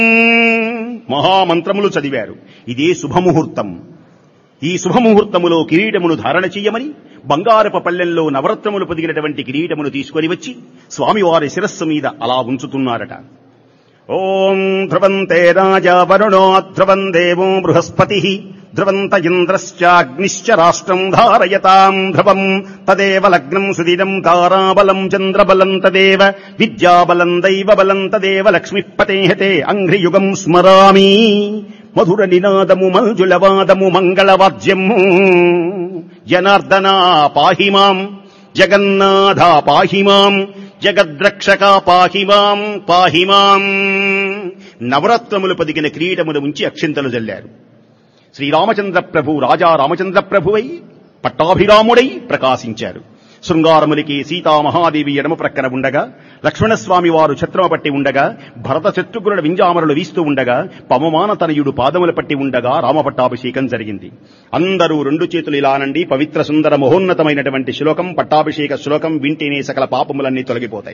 మహామంత్రములు చదివారు ఇదే శుభముహూర్తం ఈ శుభముహూర్తములో కిరీటమును ధారణ చెయ్యమని బంగారపు పల్లెల్లో నవరత్నములు పొదిగినటువంటి కిరీటమును తీసుకొని వచ్చి స్వామివారి శిరస్సు మీద అలా ఉంచుతున్నారట ఓం ధ్రువంతే రాజా వరుణో ధ్రువం దేవో బృహస్పతి ధ్రువంత ఇంద్రశ్చాగ్నిశ్చ రాష్ట్రం ధారయతాం ధ్రువం తదేవ లగ్నం సుదినం తారాబలం చంద్రబలం తదేవ విద్యాబలం దైవబలం తదేవ లక్ష్మీపతేహతే అంఘ్రియుగం స్మరామి మధుర నినాదము మంజులవాదము మంగళవాద్యము జనార్దన పాహిమాం జగన్నాథ పాహిమాం జగద్రక్షక పాహిమాం పాహిమాం నవరత్నములు పదిగిన క్రీడములు ఉంచి అక్షింతలు జల్లారు శ్రీరామచంద్ర ప్రభు రాజా రామచంద్ర ప్రభువై పట్టాభిరాముడై ప్రకాశించారు శృంగారములికి సీతామహాదేవి ఎడమ ప్రక్కన ఉండగా లక్ష్మణస్వామి వారు ఛత్రమ పట్టి ఉండగా భరత శత్రుఘ్నుల వింజామరులు వీస్తూ ఉండగా పవమాన తనయుడు పాదములు పట్టి ఉండగా రామపట్టాభిషేకం జరిగింది అందరూ రెండు చేతులు ఇలానండి పవిత్ర సుందర మహోన్నతమైనటువంటి శ్లోకం పట్టాభిషేక శ్లోకం వింటేనే సకల పాపములన్నీ తొలగిపోతాయి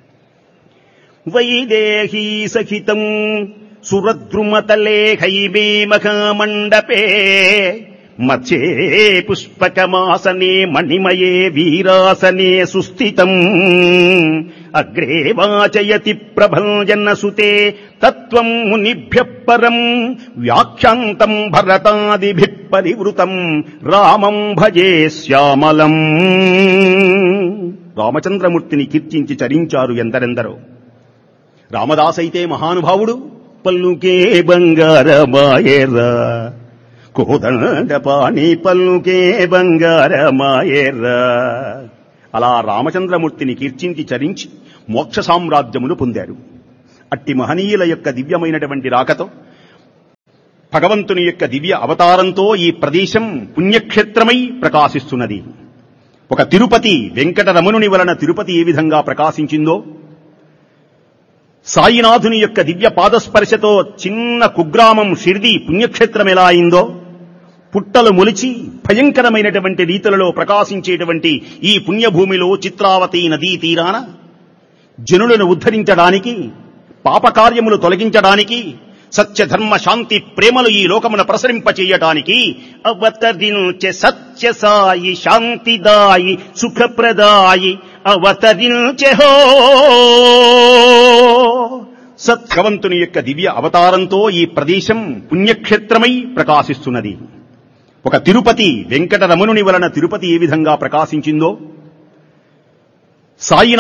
వైదేహీ సహితం సురద్రుమతలే హైమే మహామండపే మధ్యే పుష్పకమాసనే మణిమయే వీరాసనే సుస్థితం అగ్రే వాచయతి ప్రభంజన సుతే తత్వం మునిభ్య పరం వ్యాఖ్యాంతం భరతాదిభి పరివృతం రామం భజే శ్యామలం రామచంద్రమూర్తిని కీర్తించి చరించారు ఎందరెందరో రామదాసైతే మహానుభావుడు పల్లుకే బంగారమాయేరా కోదండ పాణి పల్లుకే బంగారమాయేరా అలా రామచంద్రమూర్తిని కీర్తించి చరించి మోక్ష సామ్రాజ్యమును పొందారు అట్టి మహనీయుల యొక్క దివ్యమైనటువంటి రాకతో భగవంతుని యొక్క దివ్య అవతారంతో ఈ ప్రదేశం పుణ్యక్షేత్రమై ప్రకాశిస్తున్నది ఒక తిరుపతి వెంకటరమణుని వలన తిరుపతి ఏ విధంగా ప్రకాశించిందో సాయినాథుని యొక్క దివ్య పాదస్పర్శతో చిన్న కుగ్రామం షిర్ది పుణ్యక్షేత్రం ఎలా అయిందో పుట్టలు మొలిచి భయంకరమైనటువంటి రీతులలో ప్రకాశించేటువంటి ఈ పుణ్యభూమిలో చిత్రావతి నదీ తీరాన జనులను ఉద్ధరించడానికి పాపకార్యములు తొలగించడానికి సత్యధర్మ శాంతి ప్రేమలు ఈ లోకమున ప్రసరింపచేయటానికి అవతరించే సత్య సాయి శాంతిదాయి సుఖప్రదాయి అవతరించే హో సత్భగవంతుని యొక్క దివ్య అవతారంతో ఈ ప్రదేశం పుణ్యక్షేత్రమై ప్రకాశిస్తున్నది ఒక తిరుపతి వెంకటరమణుని వలన తిరుపతి ఏ విధంగా ప్రకాశించిందో సాయి